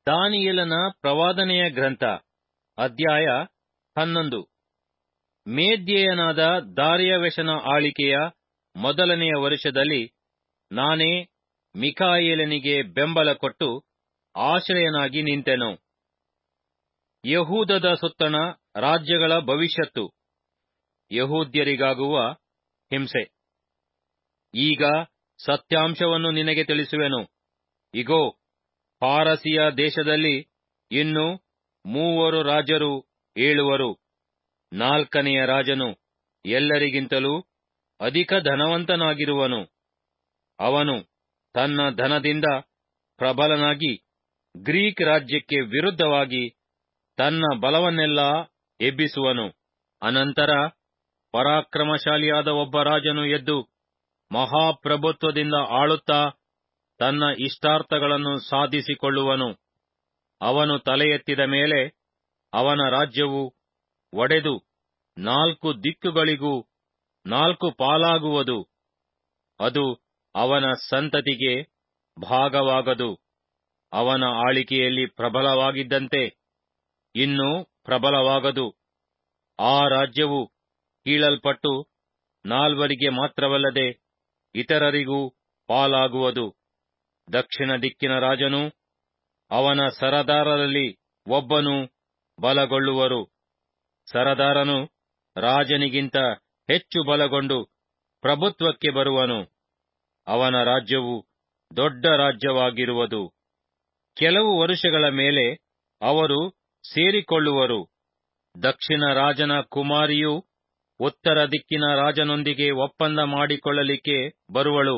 ದಾನಿಯೇಲನ ಪ್ರವಾದನೆಯ ಗ್ರಂಥ ಅಧ್ಯಾಯ ಹನ್ನೊಂದು ಮೇದ್ಯೇಯನಾದ ದಾರ್ಯವೆಷನ ಆಳಿಕೆಯ ಮೊದಲನೆಯ ವರ್ಷದಲ್ಲಿ ನಾನೇ ಮಿಕಾಯೇಲನಿಗೆ ಬೆಂಬಲ ಕೊಟ್ಟು ಆಶ್ರಯನಾಗಿ ನಿಂತೆನು ಯಹೂದದ ಸುತ್ತಣ ರಾಜ್ಯಗಳ ಭವಿಷ್ಯತ್ತು ಯಹೂದ್ಯರಿಗಾಗುವ ಹಿಂಸೆ ಈಗ ಸತ್ಯಾಂಶವನ್ನು ನಿನಗೆ ತಿಳಿಸುವೆನು ಇಗೋ ಪಾರಸಿಯ ದೇಶದಲ್ಲಿ ಇನ್ನು ಮೂವರು ರಾಜರು ಏಳುವರು ನಾಲ್ಕನೆಯ ರಾಜನು ಎಲ್ಲರಿಗಿಂತಲೂ ಅಧಿಕ ಧನವಂತನಾಗಿರುವನು ಅವನು ತನ್ನ ಧನದಿಂದ ಪ್ರಬಲನಾಗಿ ಗ್ರೀಕ್ ರಾಜ್ಯಕ್ಕೆ ವಿರುದ್ಧವಾಗಿ ತನ್ನ ಬಲವನ್ನೆಲ್ಲಾ ಎಬ್ಬಿಸುವನು ಅನಂತರ ಪರಾಕ್ರಮಶಾಲಿಯಾದ ಒಬ್ಬ ರಾಜನು ಎದ್ದು ಮಹಾಪ್ರಭುತ್ವದಿಂದ ಆಳುತ್ತಾ ತನ್ನ ಇಷ್ಟಾರ್ಥಗಳನ್ನು ಸಾಧಿಸಿಕೊಳ್ಳುವನು ಅವನು ತಲೆ ಎತ್ತಿದ ಮೇಲೆ ಅವನ ರಾಜ್ಯವು ಒಡೆದು ನಾಲ್ಕು ದಿಕ್ಕುಗಳಿಗೂ ನಾಲ್ಕು ಪಾಲಾಗುವುದು ಅದು ಅವನ ಸಂತತಿಗೆ ಭಾಗವಾಗದು ಅವನ ಆಳಿಕೆಯಲ್ಲಿ ಪ್ರಬಲವಾಗಿದ್ದಂತೆ ಇನ್ನು ಪ್ರಬಲವಾಗದು ಆ ರಾಜ್ಯವು ಕೀಳಲ್ಪಟ್ಟು ನಾಲ್ವರಿಗೆ ಮಾತ್ರವಲ್ಲದೆ ಇತರರಿಗೂ ಪಾಲಾಗುವುದು ದಕ್ಷಿಣ ದಿಕ್ಕಿನ ರಾಜನು ಅವನ ಸರದಾರರಲ್ಲಿ ಒಬ್ಬನು ಬಲಗೊಳ್ಳುವರು ಸರದಾರನು ರಾಜನಿಗಿಂತ ಹೆಚ್ಚು ಬಲಗೊಂಡು ಪ್ರಭುತ್ವಕ್ಕೆ ಬರುವನು ಅವನ ರಾಜ್ಯವು ದೊಡ್ಡ ರಾಜ್ಯವಾಗಿರುವುದು ಕೆಲವು ವರುಷಗಳ ಮೇಲೆ ಅವರು ಸೇರಿಕೊಳ್ಳುವರು ದಕ್ಷಿಣ ರಾಜನ ಕುಮಾರಿಯು ಉತ್ತರ ದಿಕ್ಕಿನ ರಾಜನೊಂದಿಗೆ ಒಪ್ಪಂದ ಮಾಡಿಕೊಳ್ಳಲಿಕ್ಕೆ ಬರುವಳು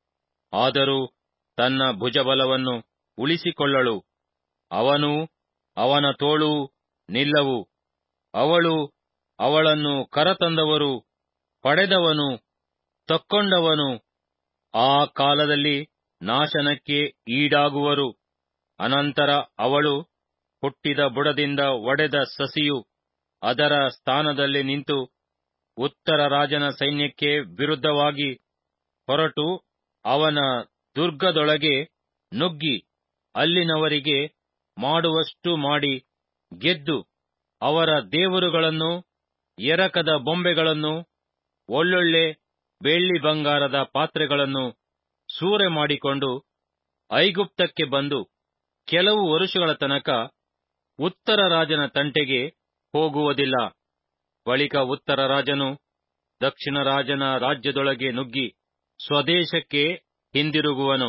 ಆದರೂ ತನ್ನ ಭುಜಬಲವನ್ನು ಉಳಿಸಿಕೊಳ್ಳಳು ಅವನು ಅವನ ತೋಳು ನಿಲ್ಲವು ಅವಳು ಅವಳನ್ನು ಕರತಂದವರು ಪಡೆದವನು ತಕ್ಕೊಂಡವನು ಆ ಕಾಲದಲ್ಲಿ ನಾಶನಕ್ಕೆ ಈಡಾಗುವರು ಅನಂತರ ಅವಳು ಹುಟ್ಟಿದ ಬುಡದಿಂದ ಒಡೆದ ಸಸಿಯು ಅದರ ಸ್ಥಾನದಲ್ಲಿ ನಿಂತು ಉತ್ತರ ರಾಜನ ಸೈನ್ಯಕ್ಕೆ ವಿರುದ್ಧವಾಗಿ ಹೊರಟು ಅವನ ದುರ್ಗದೊಳಗೆ ನುಗ್ಗಿ ಅಲ್ಲಿನವರಿಗೆ ಮಾಡುವಷ್ಟು ಮಾಡಿ ಗೆದ್ದು ಅವರ ದೇವರುಗಳನ್ನು ಎರಕದ ಬೊಂಬೆಗಳನ್ನು ಒಳ್ಳೊಳ್ಳೆ ಬೆಳ್ಳಿ ಬಂಗಾರದ ಪಾತ್ರೆಗಳನ್ನು ಸೂರೆ ಮಾಡಿಕೊಂಡು ಐಗುಪ್ತಕ್ಕೆ ಬಂದು ಕೆಲವು ವರುಷಗಳ ತನಕ ಉತ್ತರ ರಾಜನ ತಂಟೆಗೆ ಹೋಗುವುದಿಲ್ಲ ಬಳಿಕ ಉತ್ತರ ರಾಜನು ದಕ್ಷಿಣ ರಾಜನ ರಾಜ್ಯದೊಳಗೆ ನುಗ್ಗಿ ಸ್ವದೇಶಕ್ಕೆ ಹಿಂದಿರುಗುವನು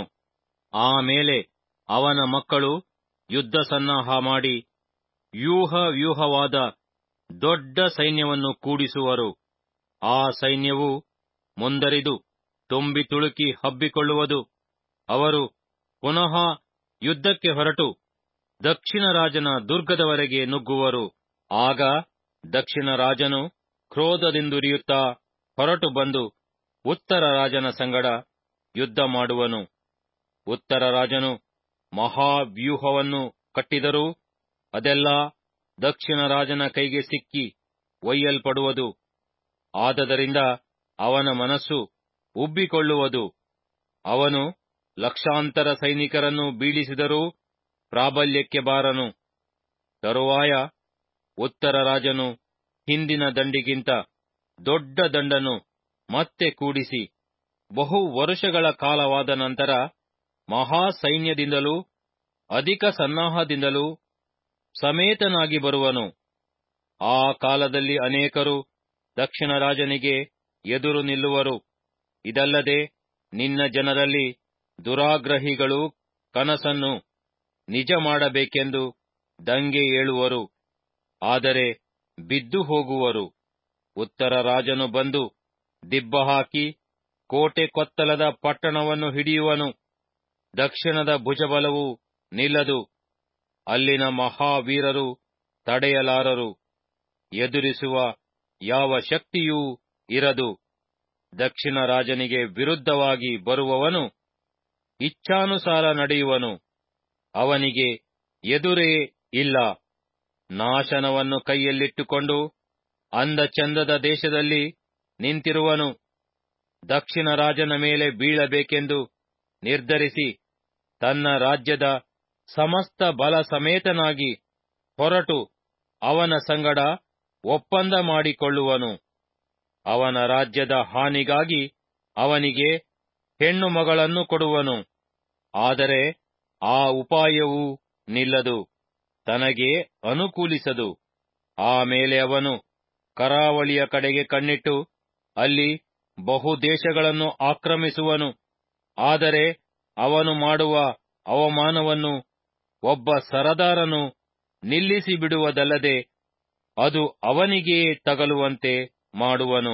ಆಮೇಲೆ ಅವನ ಮಕ್ಕಳು ಯುದ್ಧ ಸನ್ನಾಹ ಮಾಡಿ ವ್ಯೂಹ ವ್ಯೂಹವಾದ ದೊಡ್ಡ ಸೈನ್ಯವನ್ನು ಕೂಡಿಸುವರು ಆ ಸೈನ್ಯವು ಮುಂದರಿದು ತುಂಬಿ ತುಳುಕಿ ಹಬ್ಬಿಕೊಳ್ಳುವುದು ಅವರು ಪುನಃ ಯುದ್ಧಕ್ಕೆ ಹೊರಟು ದಕ್ಷಿಣ ರಾಜನ ದುರ್ಗದವರೆಗೆ ನುಗ್ಗುವರು ಆಗ ದಕ್ಷಿಣ ರಾಜನು ಕ್ರೋಧದಿಂದುರಿಯುತ್ತಾ ಹೊರಟು ಬಂದು ಉತ್ತರ ರಾಜನ ಸಂಗಡ ಯುದ್ಧ ಮಾಡುವನು ಉತ್ತರ ರಾಜನು ಮಹಾವ್ಯೂಹವನ್ನು ಕಟ್ಟಿದರೂ ಅದೆಲ್ಲ ದಕ್ಷಿಣ ರಾಜನ ಕೈಗೆ ಸಿಕ್ಕಿ ಒಯ್ಯಲ್ಪಡುವುದು ಆದದರಿಂದ ಅವನ ಮನಸ್ಸು ಉಬ್ಬಿಕೊಳ್ಳುವುದು ಅವನು ಲಕ್ಷಾಂತರ ಸೈನಿಕರನ್ನು ಬೀಳಿಸಿದರೂ ಪ್ರಾಬಲ್ಯಕ್ಕೆ ಬಾರನು ತರುವಾಯ ಉತ್ತರ ರಾಜನು ಹಿಂದಿನ ದಂಡಿಗಿಂತ ದೊಡ್ಡ ದಂಡನ್ನು ಮತ್ತೆ ಕೂಡಿಸಿ ಬಹು ವರುಷಗಳ ಕಾಲವಾದ ನಂತರ ಮಹಾ ಸೈನ್ಯದಿಂದಲೂ ಅಧಿಕ ಸನ್ನಾಹದಿಂದಲೂ ಸಮೇತನಾಗಿ ಬರುವನು ಆ ಕಾಲದಲ್ಲಿ ಅನೇಕರು ದಕ್ಷಿಣ ರಾಜನಿಗೆ ಎದುರು ನಿಲ್ಲುವರು ಇದಲ್ಲದೆ ನಿನ್ನ ಜನರಲ್ಲಿ ದುರಾಗ್ರಹಿಗಳು ಕನಸನ್ನು ನಿಜ ಮಾಡಬೇಕೆಂದು ದಂಗೆ ಏಳುವರು ಆದರೆ ಬಿದ್ದು ಹೋಗುವರು ಉತ್ತರ ರಾಜನು ಬಂದು ದಿಬ್ಬ ಹಾಕಿ ಕೋಟೆ ಕೊತ್ತಲದ ಪಟ್ಟಣವನ್ನು ಹಿಡಿಯುವನು ದಕ್ಷಿಣದ ಭುಜಬಲವು ನಿಲ್ಲದು ಅಲ್ಲಿನ ಮಹಾವೀರರು ತಡೆಯಲಾರರು ಎದುರಿಸುವ ಯಾವ ಶಕ್ತಿಯೂ ಇರದು ದಕ್ಷಿಣ ರಾಜನಿಗೆ ವಿರುದ್ಧವಾಗಿ ಬರುವವನು ಇಚ್ಛಾನುಸಾರ ನಡೆಯುವನು ಅವನಿಗೆ ಎದುರೇ ಇಲ್ಲ ನಾಶನವನ್ನು ಕೈಯಲ್ಲಿಟ್ಟುಕೊಂಡು ಅಂದ ಚಂದದ ದೇಶದಲ್ಲಿ ನಿಂತಿರುವನು ದಕ್ಷಿಣ ರಾಜನ ಮೇಲೆ ಬೀಳಬೇಕೆಂದು ನಿರ್ಧರಿಸಿ ತನ್ನ ರಾಜ್ಯದ ಸಮಸ್ತ ಬಲ ಸಮೇತನಾಗಿ ಹೊರಟು ಅವನ ಸಂಗಡ ಒಪ್ಪಂದ ಮಾಡಿಕೊಳ್ಳುವನು ಅವನ ರಾಜ್ಯದ ಹಾನಿಗಾಗಿ ಅವನಿಗೆ ಹೆಣ್ಣು ಮಗಳನ್ನು ಕೊಡುವನು ಆದರೆ ಆ ಉಪಾಯವೂ ನಿಲ್ಲದು ತನಗೆ ಅನುಕೂಲಿಸದು ಆಮೇಲೆ ಅವನು ಕರಾವಳಿಯ ಕಡೆಗೆ ಕಣ್ಣಿಟ್ಟು ಅಲ್ಲಿ ಬಹು ದೇಶಗಳನ್ನು ಆಕ್ರಮಿಸುವನು ಆದರೆ ಅವನು ಮಾಡುವ ಅವಮಾನವನ್ನು ಒಬ್ಬ ಸರದಾರನು ನಿಲ್ಲಿಸಿ ಬಿಡುವುದಲ್ಲದೆ ಅದು ಅವನಿಗೇ ತಗಲುವಂತೆ ಮಾಡುವನು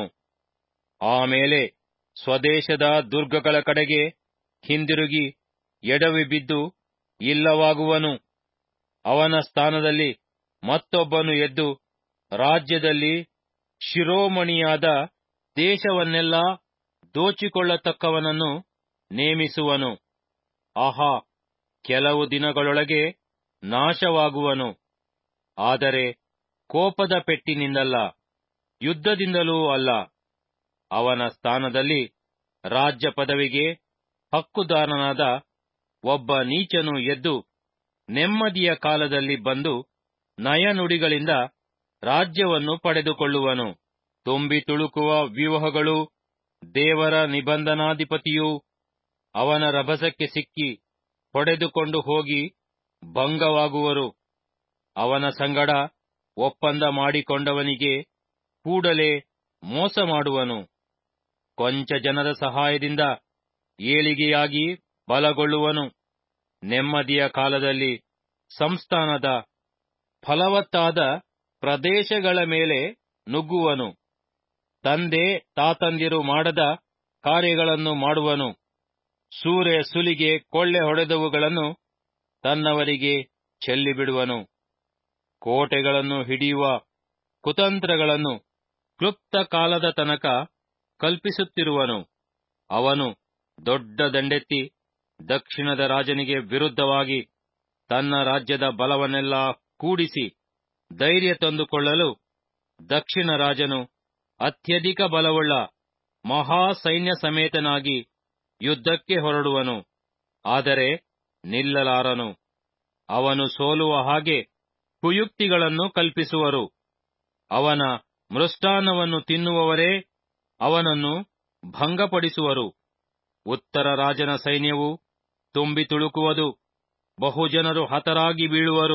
ಆಮೇಲೆ ಸ್ವದೇಶದ ದುರ್ಗಗಳ ಕಡೆಗೆ ಹಿಂದಿರುಗಿ ಎಡವಿ ಬಿದ್ದು ಇಲ್ಲವಾಗುವನು ಅವನ ಸ್ಥಾನದಲ್ಲಿ ಮತ್ತೊಬ್ಬನು ಎದ್ದು ರಾಜ್ಯದಲ್ಲಿ ಶಿರೋಮಣಿಯಾದ ದೇಶವನ್ನೆಲ್ಲ ದೋಚಿಕೊಳ್ಳತಕ್ಕವನನ್ನು ನೇಮಿಸುವನು ಆಹಾ ಕೆಲವು ದಿನಗಳೊಳಗೆ ನಾಶವಾಗುವನು ಆದರೆ ಕೋಪದ ಪೆಟ್ಟಿನಿಂದಲ್ಲ ಯುದ್ಧದಿಂದಲೂ ಅಲ್ಲ ಅವನ ಸ್ಥಾನದಲ್ಲಿ ರಾಜ್ಯ ಪದವಿಗೆ ಹಕ್ಕುದಾರನಾದ ಒಬ್ಬ ನೀಚನು ಎದ್ದು ನೆಮ್ಮದಿಯ ಕಾಲದಲ್ಲಿ ಬಂದು ನಯನುಡಿಗಳಿಂದ ರಾಜ್ಯವನ್ನು ಪಡೆದುಕೊಳ್ಳುವನು ತುಂಬಿ ತುಳುಕುವ ವ್ಯೂಹಗಳು ದೇವರ ನಿಬಂಧನಾಧಿಪತಿಯೂ ಅವನ ರಭಸಕ್ಕೆ ಸಿಕ್ಕಿ ಹೊಡೆದುಕೊಂಡು ಹೋಗಿ ಭಂಗವಾಗುವರು ಅವನ ಸಂಗಡ ಒಪ್ಪಂದ ಮಾಡಿಕೊಂಡವನಿಗೆ ಕೂಡಲೇ ಮೋಸ ಮಾಡುವನು ಕೊಂಚ ಜನದ ಸಹಾಯದಿಂದ ಏಳಿಗೆಯಾಗಿ ಬಲಗೊಳ್ಳುವನು ನೆಮ್ಮದಿಯ ಕಾಲದಲ್ಲಿ ಸಂಸ್ಥಾನದ ಫಲವತ್ತಾದ ಪ್ರದೇಶಗಳ ಮೇಲೆ ನುಗ್ಗುವನು ತಂದೆ ತಾತಂದಿರು ಮಾಡದ ಕಾರ್ಯಗಳನ್ನು ಮಾಡುವನು ಸೂರೆ ಸುಲಿಗೆ ಕೊಳ್ಳೆ ಹೊಡೆದವುಗಳನ್ನು ತನ್ನವರಿಗೆ ಚೆಲ್ಲಿಬಿಡುವನು ಕೋಟೆಗಳನ್ನು ಹಿಡಿಯುವ ಕುತಂತ್ರಗಳನ್ನು ಕ್ಲುಪ್ತ ಕಾಲದ ತನಕ ಕಲ್ಪಿಸುತ್ತಿರುವನು ಅವನು ದೊಡ್ಡ ದಂಡೆತ್ತಿ ದಕ್ಷಿಣದ ರಾಜನಿಗೆ ವಿರುದ್ಧವಾಗಿ ತನ್ನ ರಾಜ್ಯದ ಬಲವನ್ನೆಲ್ಲ ಕೂಡಿಸಿ ಧೈರ್ಯ ತಂದುಕೊಳ್ಳಲು ದಕ್ಷಿಣ ರಾಜನು ಅತ್ಯಧಿಕ ಬಲವುಳ್ಳ ಮಹಾಸೈನ್ಯ ಸಮೇತನಾಗಿ ಯುದ್ಧಕ್ಕೆ ಹೊರಡುವನು ಆದರೆ ನಿಲ್ಲಲಾರನು ಅವನು ಸೋಲುವ ಹಾಗೆ ಕುಯುಕ್ತಿಗಳನ್ನು ಕಲ್ಪಿಸುವರು ಅವನ ಮೃಷ್ಟಾನ್ನವನ್ನು ತಿನ್ನುವವರೇ ಅವನನ್ನು ಭಂಗಪಡಿಸುವರು ಉತ್ತರ ರಾಜನ ಸೈನ್ಯವು ತುಂಬಿ ತುಳುಕುವುದು ಬಹುಜನರು ಹತರಾಗಿ ಬೀಳುವರು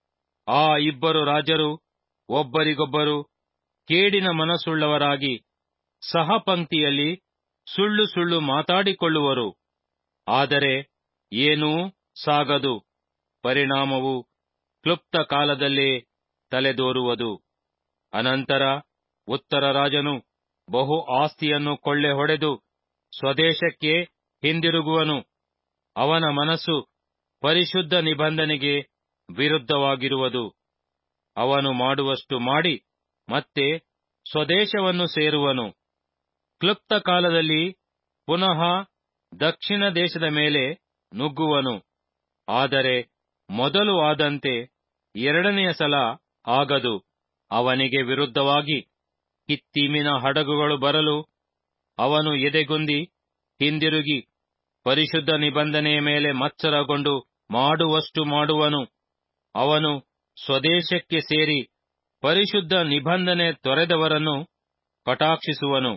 ಆ ಇಬ್ಬರು ರಾಜರು ಒಬ್ಬರಿಗೊಬ್ಬರು ಕೇಡಿನ ಮನಸ್ಸುಳ್ಳವರಾಗಿ ಸಹಪಂಕ್ತಿಯಲ್ಲಿ ಸುಳ್ಳು ಸುಳ್ಳು ಮಾತಾಡಿಕೊಳ್ಳುವರು ಆದರೆ ಏನೂ ಸಾಗದು ಪರಿಣಾಮವು ಕ್ಲುಪ್ತ ಕಾಲದಲ್ಲೇ ತಲೆದೋರುವುದು ಅನಂತರ ಉತ್ತರ ರಾಜನು ಬಹು ಆಸ್ತಿಯನ್ನು ಕೊಳ್ಳೆ ಹೊಡೆದು ಸ್ವದೇಶಕ್ಕೆ ಹಿಂದಿರುಗುವನು ಅವನ ಮನಸ್ಸು ಪರಿಶುದ್ಧ ನಿಬಂಧನೆಗೆ ವಿರುದ್ಧವಾಗಿರುವುದು ಅವನು ಮಾಡುವಷ್ಟು ಮಾಡಿ ಮತ್ತೆ ಸ್ವದೇಶವನ್ನು ಸೇರುವನು ಕ್ಲುಪ್ತ ಕಾಲದಲ್ಲಿ ಪುನಃ ದಕ್ಷಿಣ ದೇಶದ ಮೇಲೆ ನುಗ್ಗುವನು ಆದರೆ ಮೊದಲು ಆದಂತೆ ಎರಡನೆಯ ಸಲ ಆಗದು ಅವನಿಗೆ ವಿರುದ್ಧವಾಗಿ ಕಿತ್ತೀಮಿನ ಹಡಗುಗಳು ಬರಲು ಅವನು ಎದೆಗುಂದಿ ಹಿಂದಿರುಗಿ ಪರಿಶುದ್ಧ ನಿಬಂಧನೆಯ ಮೇಲೆ ಮತ್ಸರಗೊಂಡು ಮಾಡುವಷ್ಟು ಮಾಡುವನು ಅವನು ಸ್ವದೇಶಕ್ಕೆ ಸೇರಿ ಪರಿಶುದ್ಧ ನಿಬಂಧನೆ ತೊರೆದವರನ್ನು ಕಟಾಕ್ಷಿಸುವನು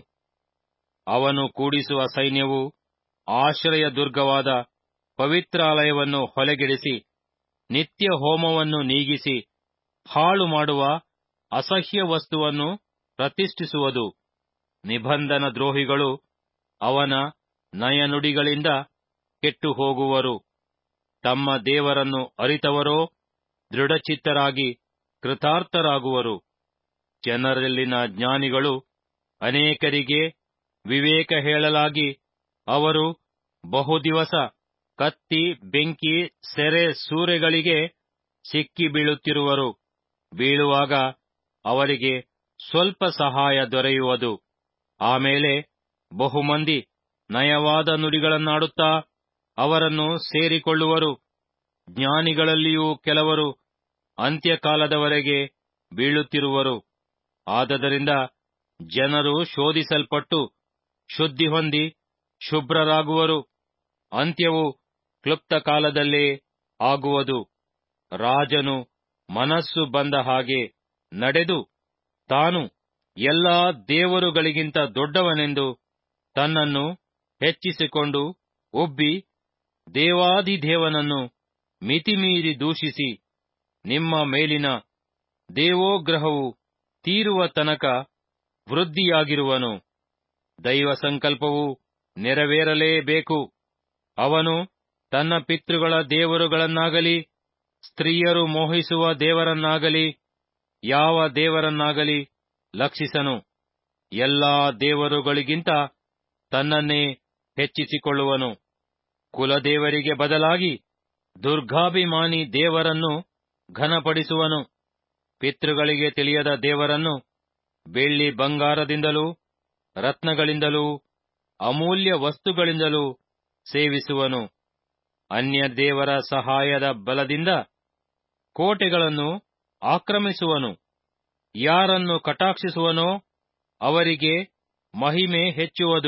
ಅವನು ಕೂಡಿಸುವ ಸೈನ್ಯವು ಆಶ್ರಯ ದುರ್ಗವಾದ ಪವಿತ್ರಾಲಯವನ್ನು ಹೊಲೆಗೆಡಿಸಿ ನಿತ್ಯ ಹೋಮವನ್ನು ನೀಗಿಸಿ ಹಾಳು ಮಾಡುವ ಅಸಹ್ಯ ವಸ್ತುವನ್ನು ಪ್ರತಿಷ್ಠಿಸುವುದು ನಿಬಂಧನ ದ್ರೋಹಿಗಳು ಅವನ ನಯನುಡಿಗಳಿಂದ ಕೆಟ್ಟು ಹೋಗುವರು ತಮ್ಮ ದೇವರನ್ನು ಅರಿತವರೋ ದೃಢಚಿತ್ತರಾಗಿ ಕೃತಾರ್ಥರಾಗುವರು ಜನರಲ್ಲಿನ ಜ್ಞಾನಿಗಳು ಅನೇಕರಿಗೆ ವಿವೇಕ ಹೇಳಲಾಗಿ ಅವರು ಬಹುದಿವಸ ಕತ್ತಿ ಬೆಂಕಿ ಸೆರೆ ಸೂರೆಗಳಿಗೆ ಸಿಕ್ಕಿ ಬೀಳುತ್ತಿರುವರು ಬೀಳುವಾಗ ಅವರಿಗೆ ಸ್ವಲ್ಪ ಸಹಾಯ ದೊರೆಯುವುದು ಆಮೇಲೆ ಬಹುಮಂದಿ ನಯವಾದ ನುಡಿಗಳನ್ನಾಡುತ್ತಾ ಅವರನ್ನು ಸೇರಿಕೊಳ್ಳುವರು ಜ್ಞಾನಿಗಳಲ್ಲಿಯೂ ಕೆಲವರು ಅಂತ್ಯಕಾಲದವರೆಗೆ ಬೀಳುತ್ತಿರುವರು ಆದದರಿಂದ ಜನರು ಶೋಧಿಸಲ್ಪಟ್ಟು ಶುದ್ಧಿ ಹೊಂದಿ ಶುಭ್ರರಾಗುವರು ಅಂತ್ಯವು ಕ್ಲುಪ್ತ ಕಾಲದಲ್ಲೇ ಆಗುವುದು ರಾಜನು ಮನಸ್ಸು ಬಂದ ಹಾಗೆ ನಡೆದು ತಾನು ಎಲ್ಲಾ ದೇವರುಗಳಿಗಿಂತ ದೊಡ್ಡವನೆಂದು ತನ್ನನ್ನು ಹೆಚ್ಚಿಸಿಕೊಂಡು ಒಬ್ಬಿ ದೇವಾದಿದೇವನನ್ನು ಮಿತಿಮೀರಿ ದೂಷಿಸಿ ನಿಮ್ಮ ಮೇಲಿನ ದೇವೋಗ್ರಹವು ತೀರುವ ತನಕ ವೃದ್ಧಿಯಾಗಿರುವನು ದೈವ ಸಂಕಲ್ಪವು ನೆರವೇರಲೇಬೇಕು ಅವನು ತನ್ನ ಪಿತೃಗಳ ದೇವರುಗಳನ್ನಾಗಲಿ ಸ್ತ್ರೀಯರು ಮೋಹಿಸುವ ದೇವರನ್ನಾಗಲಿ ಯಾವ ದೇವರನ್ನಾಗಲಿ ಲಕ್ಷಿಸನು ಎಲ್ಲಾ ದೇವರುಗಳಿಗಿಂತ ತನ್ನನ್ನೇ ಹೆಚ್ಚಿಸಿಕೊಳ್ಳುವನು ಕುಲದೇವರಿಗೆ ಬದಲಾಗಿ ದುರ್ಗಾಭಿಮಾನಿ ದೇವರನ್ನು ಘನಪಡಿಸುವನು ಪಿತೃಗಳಿಗೆ ತಿಳಿಯದ ದೇವರನ್ನು ಬೆಳ್ಳಿ ಬಂಗಾರದಿಂದಲೂ ರತ್ನಗಳಿಂದಲೂ ಅಮೂಲ್ಯ ವಸ್ತುಗಳಿಂದಲೂ ಸೇವಿಸುವನು ಅನ್ಯ ದೇವರ ಸಹಾಯದ ಬಲದಿಂದ ಕೋಟೆಗಳನ್ನು ಆಕ್ರಮಿಸುವನು ಯಾರನ್ನು ಕಟಾಕ್ಷಿಸುವನೋ ಅವರಿಗೆ ಮಹಿಮೆ ಹೆಚ್ಚುವುದು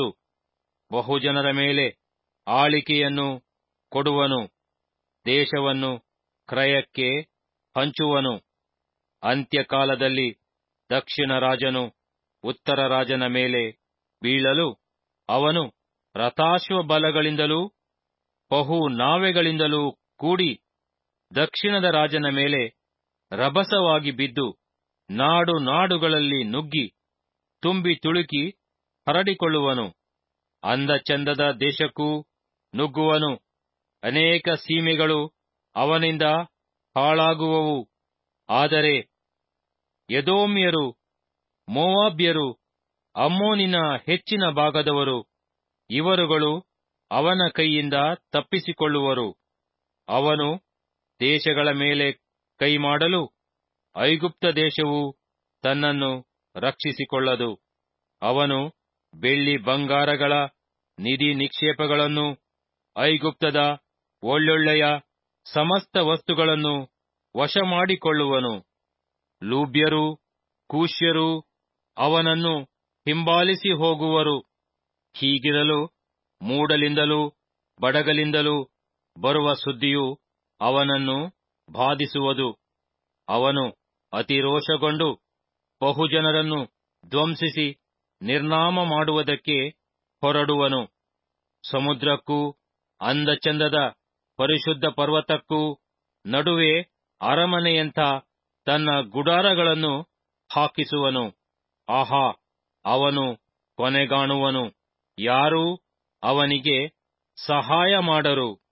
ಬಹುಜನರ ಮೇಲೆ ಆಳಿಕೆಯನ್ನು ಕೊಡುವನು ದೇಶವನ್ನು ಕ್ರಯಕ್ಕೆ ಹಂಚುವನು ಅಂತ್ಯಕಾಲದಲ್ಲಿ ದಕ್ಷಿಣ ರಾಜನು ಉತ್ತರ ರಾಜನ ಮೇಲೆ ಬೀಳಲು ಅವನು ರಥಾಶ್ವಬಲಗಳಿಂದಲೂ ಬಹು ನಾವೆಗಳಿಂದಲೂ ಕೂಡಿ ದಕ್ಷಿಣದ ರಾಜನ ಮೇಲೆ ರಭಸವಾಗಿ ಬಿದ್ದು ನಾಡು ನಾಡುಗಳಲ್ಲಿ ನುಗ್ಗಿ ತುಂಬಿ ತುಳುಕಿ ಹರಡಿಕೊಳ್ಳುವನು ಅಂದಚಂದದ ದೇಶಕ್ಕೂ ನುಗ್ಗುವನು ಅನೇಕ ಸೀಮೆಗಳು ಅವನಿಂದ ಹಾಳಾಗುವವು ಆದರೆ ಎದೋಮ್ಯರು ಮೋವಾಬ್ಯರು ಅಮ್ಮೋನಿನ ಹೆಚ್ಚಿನ ಭಾಗದವರು ಇವರುಗಳು ಅವನ ಕೈಯಿಂದ ತಪ್ಪಿಸಿಕೊಳ್ಳುವರು ಅವನು ದೇಶಗಳ ಮೇಲೆ ಕೈ ಮಾಡಲು ಐಗುಪ್ತ ದೇಶವು ತನ್ನನ್ನು ರಕ್ಷಿಸಿಕೊಳ್ಳದು ಅವನು ಬೆಳ್ಳಿ ಬಂಗಾರಗಳ ನಿಧಿ ನಿಕ್ಷೇಪಗಳನ್ನು ಐಗುಪ್ತದ ಒಳ್ಳೊಳ್ಳೆಯ ಸಮಸ್ತ ವಸ್ತುಗಳನ್ನು ವಶ ಮಾಡಿಕೊಳ್ಳುವನು ಲೂಬ್ಯರು ಕೂಶ್ಯರು ಅವನನ್ನು ಹಿಂಬಾಲಿಸಿ ಹೋಗುವರು ಹೀಗಿರಲು ಮೂಡಲಿಂದಲೂ ಬಡಗಲಿಂದಲೂ ಬರುವ ಸುದ್ದಿಯು ಅವನನ್ನು ಬಾಧಿಸುವುದು ಅವನು ಅತಿರೋಷಗೊಂಡು ಬಹುಜನರನ್ನು ಧ್ವಂಸಿಸಿ ನಿರ್ನಾಮ ಮಾಡುವುದಕ್ಕೆ ಹೊರಡುವನು ಸಮುದ್ರಕ್ಕೂ ಅಂದಚಂದದ ಪರಿಶುದ್ಧ ಪರ್ವತಕ್ಕೂ ನಡುವೆ ಅರಮನೆಯಂಥ ತನ್ನ ಗುಡಾರಗಳನ್ನು ಹಾಕಿಸುವನು ಆಹಾ ಅವನು ಕೊನೆಗಾಣುವನು ಯಾರೂ ಅವನಿಗೆ ಸಹಾಯ ಮಾಡರು